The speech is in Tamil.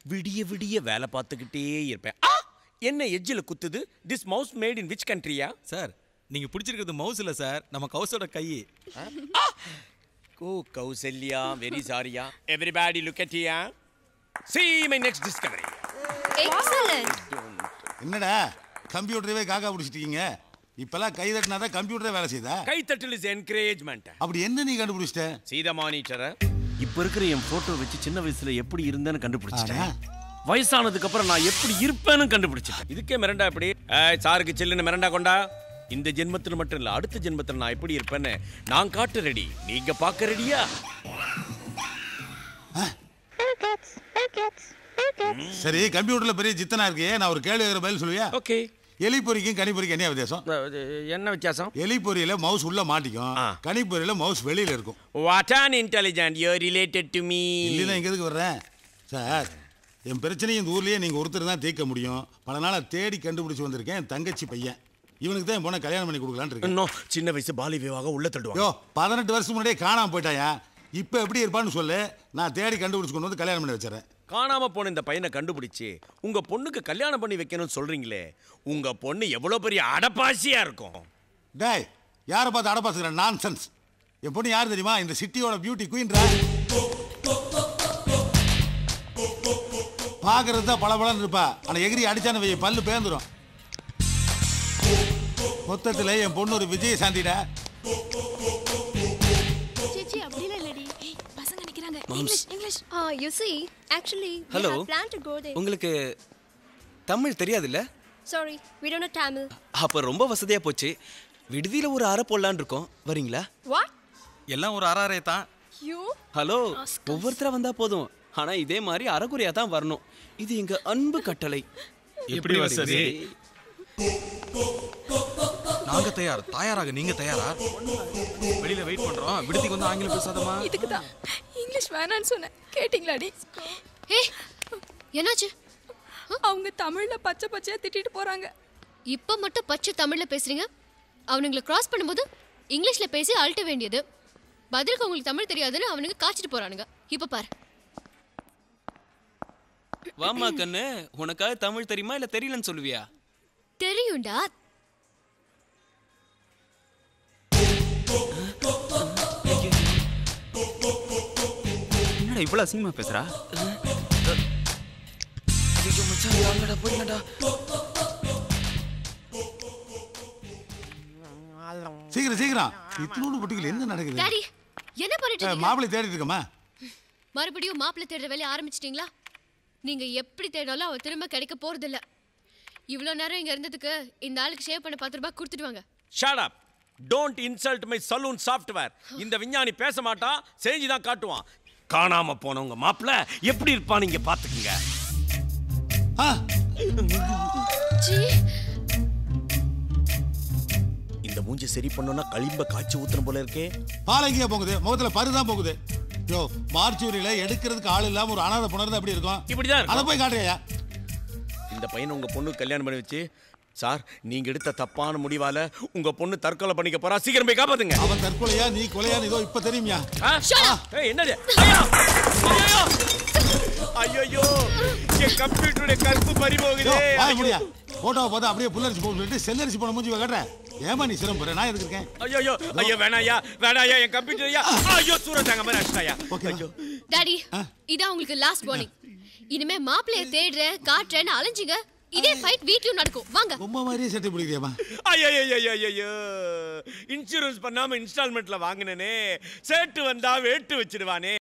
விடிய விடிய வேலை பார்த்துக்கிட்டே இருப்பேன் ஆ! என்ன எஜ்ஜில் குத்துது this mouse made in which கண்ட்ரியா சார் நீங்க பிடிச்சிருக்கிறது மவுஸ் இல்ல சார் நம்ம கவுஸோட கை ஓ கௌசல்யா வெரி சாரியா everybody look at ya see my next discovery excellent என்னடா கம்ப்யூட்டரவே காக்கா பிடிச்சிட்டீங்க இப்பெல்லாம் கை தட்டினா தான் கம்ப்யூட்டரே வேலை செய்தா கைத்தட்டல் இஸ் என்கரேஜ்மெண்ட் அப்படி என்ன நீ கண்டுபிடிச்சிட்ட சீத மானிட்டரை இப்ப இருக்கிற என் போட்டோ வச்சு சின்ன வயசுல எப்படி இருந்தேன்னு கண்டுபிடிச்சிட்டேன் ஆனா? வயசானதுக்கு அப்புறம் நான் எப்படி இருப்பேன்னு கண்டுபிடிச்சிட்டேன் இதுக்கே மிரண்டா எப்படி ஏய், சாருக்கு சில்லுன்னு மிரண்டா கொண்டா இந்த ஜென்மத்தில் மட்டும் இல்ல அடுத்த ஜென்மத்தில் நான் எப்படி இருப்பேன்னு நான் காட்ட ரெடி நீங்க பார்க்க ரெடியா சரி கம்ப்யூட்டர்ல பெரிய ஜித்தனா இருக்கே நான் ஒரு கேள்வி கேட்கிற பதில் சொல்லுவியா ஓகே எலி பொறிக்கும் கனிப்பொறிக்கும் என்ன வித்தியாசம் என்ன வித்தியாசம் எலி பொறியில மவுஸ் உள்ள மாட்டிக்கும் ஆ. கனிப்பொறியில மவுஸ் வெளியில இருக்கும் what an intelligent you related to me இல்லைன்னா இங்க எதுக்கு வர்றேன் சார் என் பிரச்சனையும் இந்த ஊர்லயே நீங்க ஒருத்தர் தான் தீர்க்க முடியும் பல நாளா தேடி கண்டுபிடிச்சு வந்திருக்கேன் என் தங்கச்சி பையன் இவனுக்கு தான் என் பொண்ணை கல்யாணம் பண்ணி கொடுக்கலான்னு இருக்கேன் இன்னும் சின்ன வயசு பாலி விவாக உள்ள தள்ளுவாங்க யோ பதினெட்டு வருஷம் முன்னாடியே காணாம போயிட்டாயா இப்போ எப்படி இருப்பான்னு சொல்லு நான் தேடி கண்டுபிடிச்சு கொண்டு வந்து கல்யாணம் பண்ணி வச்சுறேன் காணாம போன இந்த பையனை கண்டுபிடிச்சு உங்க பொண்ணுக்கு கல்யாணம் பண்ணி வைக்கணும்னு சொல்றீங்களே உங்க பொண்ணு எவ்வளவு பெரிய அடப்பாசியா இருக்கும் டேய் யாரை பார்த்து அடப்பாசுக்கிறேன் நான் சென்ஸ் என் பொண்ணு யார் தெரியுமா இந்த சிட்டியோட பியூட்டி குயின்றா பார்க்கறது தான் பளபளன்னு இருப்பா ஆனால் எகிரி அடிச்சான வை பல்லு பேந்துரும் மொத்தத்தில் என் பொண்ணு ஒரு விஜயசாந்திடா சேச்சி அப்படிலாம் இல்லடி பசங்க நிக்கிறாங்க English English Uh, you see, actually, we Hello. have planned to go there. உங்களுக்கு தமிழ் தெரியாதுல்ல Sorry, we don't know Tamil. அப்ப ரொம்ப வசதியா போச்சு விடுதியில ஒரு அறை போடலான்னு இருக்கோம் வரீங்களா What? எல்லாம் ஒரு அறாரே தான் You? ஹலோ ஒவ்வொருத்தரா வந்தா போதும் ஆனா இதே மாதிரி அறகுறையா தான் வரணும் இது எங்க அன்பு கட்டளை எப்படி வசதி? நாங்க தயார் தாயாராக நீங்க தயாரா வெளியில வெயிட் பண்றோம் விடுதிக்கு வந்து ஆங்கிலம் பேசாதமா இதுக்கு தான் இங்கிலீஷ் வேணான்னு சொன்னேன் கேட்டிங்களாடி Hey, என்னாச்சு அவங்க தமிழ்ல பச்சை பச்சையா திட்டிட்டு போறாங்க இப்ப மட்டும் பச்சை தமிழ்ல பேசுறீங்க அவனுங்களை கிராஸ் பண்ணும்போது இங்கிலீஷ்ல பேசி அழட்ட வேண்டியது பதிலுக்கு உங்களுக்கு தமிழ் தெரியாதுன்னு அவனுங்க காய்ச்சிட்டு போறானுங்க இப்ப பாரு வாமா கண்ணு உனக்காக தமிழ் தெரியுமா இல்ல தெரியலன்னு சொல்லுவியா தெரியும்டா என்னடா இவ்வளவு அசிங்கமா பேசுறா ஐயோ மச்சான் வாங்கடா போயிடலாம்டா சீக்கிரம் சீக்கிரம் இத்தனோடு பட்டிகள் என்ன நடக்குது டாடி என்ன பண்ணிட்டு ஏய், இருக்கீங்க மாப்பிள்ளை தேடிட்டு இருக்கமா மறுபடியும் மாப்பிள்ளை தேடுற வேலையை ஆரம்பிச்சிட்டீங்களா நீங்க எப்படி தேடினாலும் அவ திரும்ப கிடைக்க போறது இல்ல இவ்வளவு நேரம் இங்க இருந்ததுக்கு இந்த ஆளுக்கு ஷேவ் பண்ண பத்து ரூபாய் கொடுத்துட்டு வாங்க shut up don't insult my saloon software இந்த விஞ்ஞானி பேச மாட்டான் செஞ்சு தான் காட்டுவான் காணாம போனவங்க மாப்பிள்ள எப்படி இருப்பான் நீங்க பாத்துக்குங்க ஆ ஜி இந்த மூஞ்சி சரி பண்ணோம்னா களிம்ப காய்ச்சி ஊத்துன போல இருக்கே பாலங்கியா போகுது முகத்துல பரு தான் போகுது யோ மார்ச்சூரியில எடுக்கிறதுக்கு ஆள் இல்லாம ஒரு அனாதை புணர்ந்து எப்படி இருக்கும் இப்படிதான் அதை இருக்கும். போய் காட்டுறியா இந்த பையனை உங்க பொண்ணுக்கு கல்யாணம் பண்ணி வச்சு சார் நீங்க எடுத்த தப்பான முடிவால உங்க பொண்ணு தற்கொலை பண்ணிக்க போறா சீக்கிரம் போய் காப்பாத்துங்க அவன் தற்கொலையா நீ கொலையா இதோ இப்ப தெரியுமியா ஆ? ஏய், என்னது ஐயா! ஐயையோ! ஐயையோ என் கம்ப்யூட்டருடைய கருப்பு பறி யோ, போகுதே வாய முடியா போட்டோவை பார்த்தா அப்படியே புல்லரிச்சு போக சொல்லிட்டு செல்லரிச்சு போன மூஞ்சி கட்டுறேன் ஏமா நீ சிரம் போற நான் எதுக்கு இருக்கேன் ஐயோ ஐயோ வேணாயா வேணாயா என் கம்ப்யூட்டர் ஐயா ஐயோ சூரஜாங்க மாதிரி அடிச்சிட்டாயா ஓகே ஐயோ டாடி இதான் உங்களுக்கு லாஸ்ட் வார்னிங் இனிமே மாப்பிள்ளைய தேடுறேன் காட்டுறேன்னு அலைஞ்சிங்க இதே ஃபைட் வீட்லயும் நடக்கும் வாங்க ரொம்ப மாதிரியே சட்டை பிடிக்கிறியாமா ஐயோ இன்சூரன்ஸ் பண்ணாம இன்ஸ்டால்மெண்ட்ல வாங்கினனே சேட்டு வந்தா வேட்டு வச்சிடுவானே